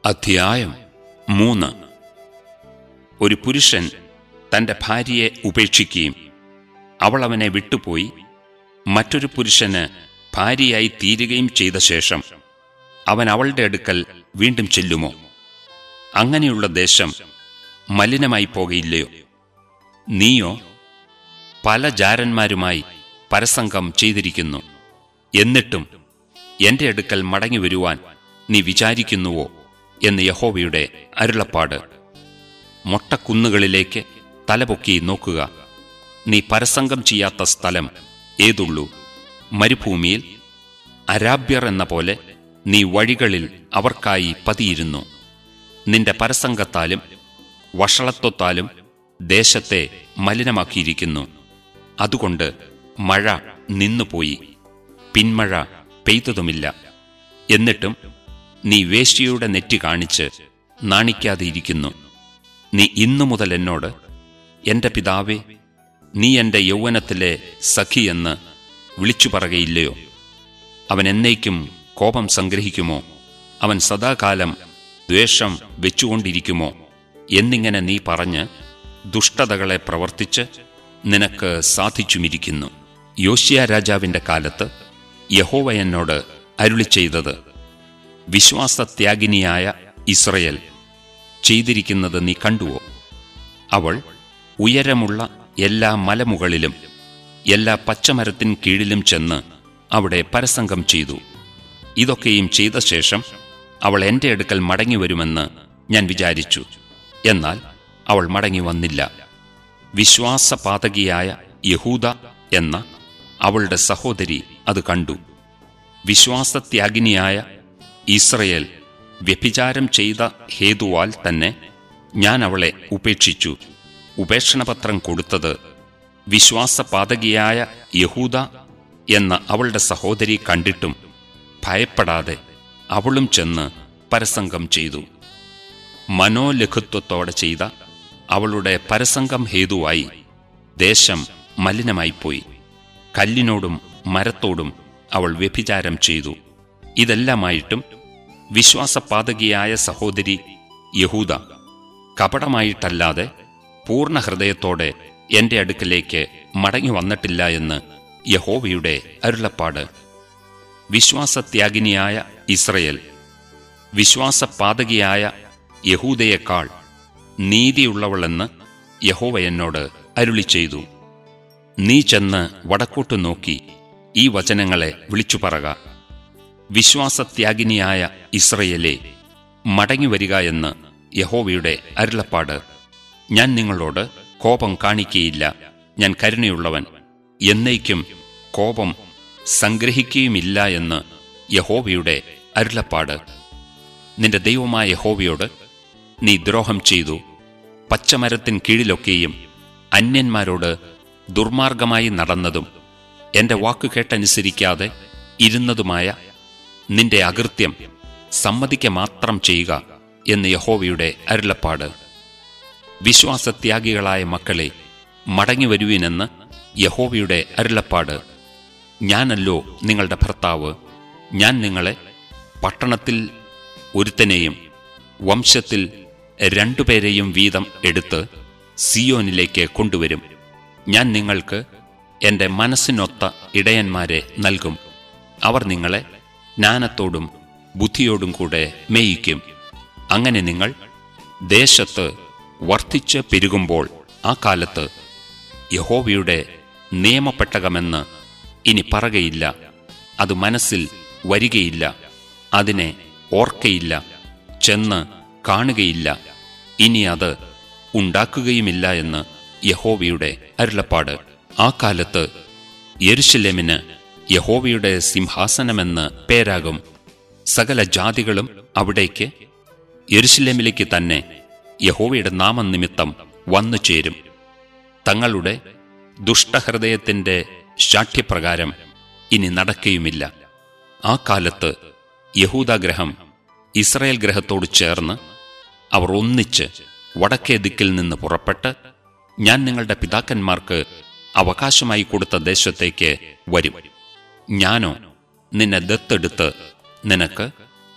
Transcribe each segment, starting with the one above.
അധ്യായം മൂന്ന് ഒരു പുരുഷൻ തന്റെ ഭാര്യയെ ഉപേക്ഷിക്കുകയും അവൾ അവനെ വിട്ടുപോയി മറ്റൊരു പുരുഷന് ഭാര്യയായി തീരുകയും ചെയ്ത ശേഷം അവൻ അവളുടെ അടുക്കൽ വീണ്ടും ചെല്ലുമോ അങ്ങനെയുള്ള ദേശം മലിനമായി പോകയില്ലയോ നീയോ പല ജാരന്മാരുമായി പരസംഗം ചെയ്തിരിക്കുന്നു എന്നിട്ടും എന്റെ അടുക്കൽ മടങ്ങി വരുവാൻ നീ വിചാരിക്കുന്നുവോ എന്ന് യഹോവയുടെ അരുളപ്പാട് മൊട്ടക്കുന്നുകളിലേക്ക് തലപൊക്കി നോക്കുക നീ പരസംഗം ചെയ്യാത്ത സ്ഥലം ഏതുള്ളൂ മരുഭൂമിയിൽ അരാബ്യർ എന്ന പോലെ നീ വഴികളിൽ അവർക്കായി പതിയിരുന്നു നിന്റെ പരസംഗത്താലും വഷളത്വത്താലും ദേശത്തെ മലിനമാക്കിയിരിക്കുന്നു അതുകൊണ്ട് മഴ നിന്നുപോയി പിന്മഴ പെയ്തതുമില്ല എന്നിട്ടും നീ വേശ്യയുടെ നെറ്റി കാണിച്ച് നാണിക്കാതെ ഇരിക്കുന്നു നീ ഇന്നു മുതൽ എന്നോട് എന്റെ പിതാവേ നീ എന്റെ യൗവനത്തിലെ സഖിയെന്ന് വിളിച്ചു പറകയില്ലയോ അവൻ എന്നേക്കും കോപം സംഗ്രഹിക്കുമോ അവൻ സദാകാലം ദ്വേഷം വെച്ചുകൊണ്ടിരിക്കുമോ എന്നിങ്ങനെ നീ പറഞ്ഞ് ദുഷ്ടതകളെ പ്രവർത്തിച്ച് നിനക്ക് സാധിച്ചുമിരിക്കുന്നു യോശിയ രാജാവിന്റെ കാലത്ത് യഹോവ എന്നോട് അരുളി ചെയ്തത് വിശ്വാസത്യാഗിനിയായ ഇസ്രയേൽ ചെയ്തിരിക്കുന്നത് നീ കണ്ടുവോ അവൾ ഉയരമുള്ള എല്ലാ മലമുകളിലും എല്ലാ പച്ചമരത്തിൻ കീഴിലും ചെന്ന് അവിടെ പരസംഗം ചെയ്തു ഇതൊക്കെയും ചെയ്ത ശേഷം അവൾ എന്റെ അടുക്കൽ മടങ്ങി വരുമെന്ന് ഞാൻ വിചാരിച്ചു എന്നാൽ അവൾ മടങ്ങി വന്നില്ല വിശ്വാസപാതകിയായ യഹൂദ എന്ന അവളുടെ സഹോദരി അത് കണ്ടു വിശ്വാസത്യാഗിനിയായ ഇസ്രയേൽ വ്യഭിചാരം ചെയ്ത ഹേതുവാൽ തന്നെ ഞാൻ അവളെ ഉപേക്ഷിച്ചു ഉപേക്ഷണപത്രം കൊടുത്തത് വിശ്വാസപാതകിയായ യഹൂദ എന്ന അവളുടെ സഹോദരി കണ്ടിട്ടും ഭയപ്പെടാതെ അവളും ചെന്ന് പരസംഗം ചെയ്തു മനോലഘുത്വത്തോടെ ചെയ്ത അവളുടെ പരസംഗം ഹേതുവായി ദേശം മലിനമായിപ്പോയി കല്ലിനോടും മരത്തോടും അവൾ വ്യഭിചാരം ചെയ്തു ഇതെല്ലാമായിട്ടും വിശ്വാസപാതകിയായ സഹോദരി യഹൂദ കപടമായിട്ടല്ലാതെ പൂർണ്ണ ഹൃദയത്തോടെ എന്റെ അടുക്കലേക്ക് മടങ്ങി വന്നിട്ടില്ല എന്ന് യഹോവയുടെ അരുളപ്പാട് വിശ്വാസത്യാഗിനിയായ ഇസ്രയേൽ വിശ്വാസപാതകിയായ യഹൂദയേക്കാൾ നീതിയുള്ളവളെന്ന് യഹോവ എന്നോട് അരുളി ചെയ്തു നീ ചെന്ന് വടക്കോട്ടു നോക്കി ഈ വചനങ്ങളെ വിളിച്ചു പറക വിശ്വാസത്യാഗിനിയായ ഇസ്രയേലെ മടങ്ങിവരിക എന്ന് യഹോവയുടെ അരുളപ്പാട് ഞാൻ നിങ്ങളോട് കോപം കാണിക്കയില്ല ഞാൻ കരുണയുള്ളവൻ എന്നേക്കും കോപം സംഗ്രഹിക്കുകയുമില്ല എന്ന് യഹോവയുടെ അരുളപ്പാട് നിന്റെ ദൈവമായ യഹോവയോട് നീ ദ്രോഹം ചെയ്തു പച്ചമരത്തിൻ കീഴിലൊക്കെയും അന്യന്മാരോട് ദുർമാർഗമായി നടന്നതും എന്റെ വാക്കു കേട്ടനുസരിക്കാതെ ഇരുന്നതുമായ നിന്റെ അകൃത്യം സമ്മതിക്ക മാത്രം ചെയ്യുക എന്ന് യഹോവയുടെ അരുളപ്പാട് വിശ്വാസത്യാഗികളായ മക്കളെ മടങ്ങിവരുവിനെന്ന് യഹോവയുടെ അരുളപ്പാട് ഞാനല്ലോ നിങ്ങളുടെ ഭർത്താവ് ഞാൻ നിങ്ങളെ പട്ടണത്തിൽ ഒരുത്തനെയും വംശത്തിൽ രണ്ടുപേരെയും വീതം എടുത്ത് സിയോനിലേക്ക് കൊണ്ടുവരും ഞാൻ നിങ്ങൾക്ക് എന്റെ മനസ്സിനൊത്ത ഇടയന്മാരെ നൽകും അവർ നിങ്ങളെ ജ്ഞാനത്തോടും ബുദ്ധിയോടും കൂടെ മേയിക്കും അങ്ങനെ നിങ്ങൾ ദേശത്ത് വർദ്ധിച്ച് പെരുകുമ്പോൾ ആ കാലത്ത് യഹോവയുടെ നിയമപ്പെട്ടകമെന്ന് ഇനി പറകയില്ല അത് മനസ്സിൽ വരികയില്ല അതിനെ ഓർക്കയില്ല ചെന്ന് കാണുകയില്ല ഇനി അത് ഉണ്ടാക്കുകയുമില്ല എന്ന് യഹോവയുടെ അരുളപ്പാട് ആ കാലത്ത് യെരുശലേമിന് യഹോവയുടെ സിംഹാസനമെന്ന് പേരാകും സകല ജാതികളും അവിടേക്ക് യെരുശലേമിലേക്ക് തന്നെ യഹോവയുടെ നാമനിമിത്തം വന്നു ചേരും തങ്ങളുടെ ദുഷ്ടഹൃദയത്തിന്റെ ശാഠ്യപ്രകാരം ഇനി നടക്കുകയുമില്ല ആ കാലത്ത് യഹൂദാഗ്രഹം ഇസ്രായേൽ ഗ്രഹത്തോട് ചേർന്ന് അവർ ഒന്നിച്ച് വടക്കേ ദിക്കിൽ നിന്ന് പുറപ്പെട്ട് ഞാൻ നിങ്ങളുടെ പിതാക്കന്മാർക്ക് അവകാശമായി കൊടുത്ത ദേശത്തേക്ക് വരും ഞാനോ നിന്നെ ദത്തെടുത്ത് നിനക്ക്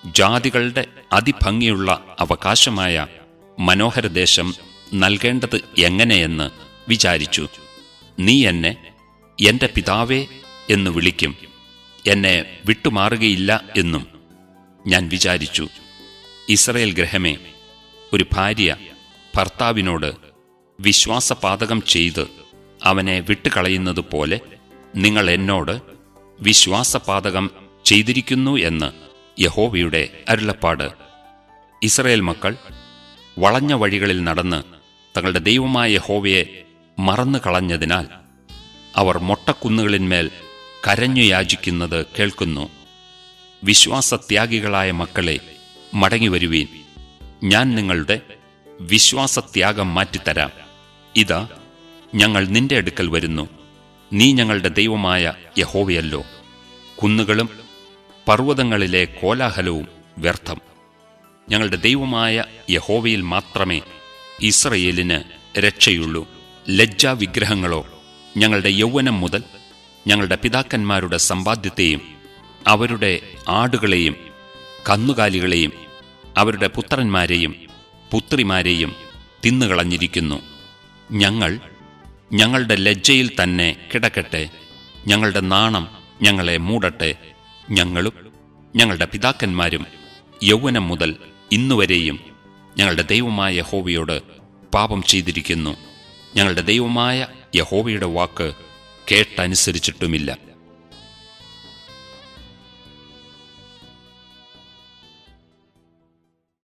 ജാതികളുടെ അതിഭംഗിയുള്ള അവകാശമായ മനോഹരദേശം നൽകേണ്ടത് എങ്ങനെയെന്ന് വിചാരിച്ചു നീ എന്നെ എന്റെ പിതാവേ എന്ന് വിളിക്കും എന്നെ വിട്ടുമാറുകയില്ല എന്നും ഞാൻ വിചാരിച്ചു ഇസ്രയേൽ ഗ്രഹമേ ഒരു ഭാര്യ ഭർത്താവിനോട് വിശ്വാസപാതകം ചെയ്ത് അവനെ വിട്ടുകളയുന്നത് പോലെ നിങ്ങൾ എന്നോട് വിശ്വാസപാതകം ചെയ്തിരിക്കുന്നു എന്ന് യഹോവയുടെ അരുളപ്പാട് ഇസ്രയേൽ മക്കൾ വളഞ്ഞ വഴികളിൽ നടന്ന് തങ്ങളുടെ ദൈവമായ യഹോവയെ മറന്നു കളഞ്ഞതിനാൽ അവർ മൊട്ടക്കുന്നുകളിന്മേൽ കരഞ്ഞു യാചിക്കുന്നത് കേൾക്കുന്നു വിശ്വാസത്യാഗികളായ മക്കളെ മടങ്ങിവരുവീൻ ഞാൻ നിങ്ങളുടെ വിശ്വാസത്യാഗം മാറ്റിത്തരാം ഇതാ ഞങ്ങൾ നിന്റെ അടുക്കൽ വരുന്നു നീ ഞങ്ങളുടെ ദൈവമായ യഹോവയല്ലോ കുന്നുകളും പർവ്വതങ്ങളിലെ കോലാഹലവും വ്യർത്ഥം ഞങ്ങളുടെ ദൈവമായ യഹോവയിൽ മാത്രമേ ഇസ്രയേലിന് രക്ഷയുള്ളൂ ലജ്ജാവിഗ്രഹങ്ങളോ ഞങ്ങളുടെ യൗവനം മുതൽ ഞങ്ങളുടെ പിതാക്കന്മാരുടെ സമ്പാദ്യത്തെയും അവരുടെ ആടുകളെയും കന്നുകാലികളെയും അവരുടെ പുത്രന്മാരെയും പുത്രിമാരെയും തിന്നുകളഞ്ഞിരിക്കുന്നു ഞങ്ങൾ ഞങ്ങളുടെ ലജ്ജയിൽ തന്നെ കിടക്കട്ടെ ഞങ്ങളുടെ നാണം ഞങ്ങളെ മൂടട്ടെ ഞങ്ങളും ഞങ്ങളുടെ പിതാക്കന്മാരും യൗവനം മുതൽ ഇന്നുവരെയും ഞങ്ങളുടെ ദൈവമായ യഹോവയോട് പാപം ചെയ്തിരിക്കുന്നു ഞങ്ങളുടെ ദൈവമായ യഹോവയുടെ വാക്ക് കേട്ടനുസരിച്ചിട്ടുമില്ല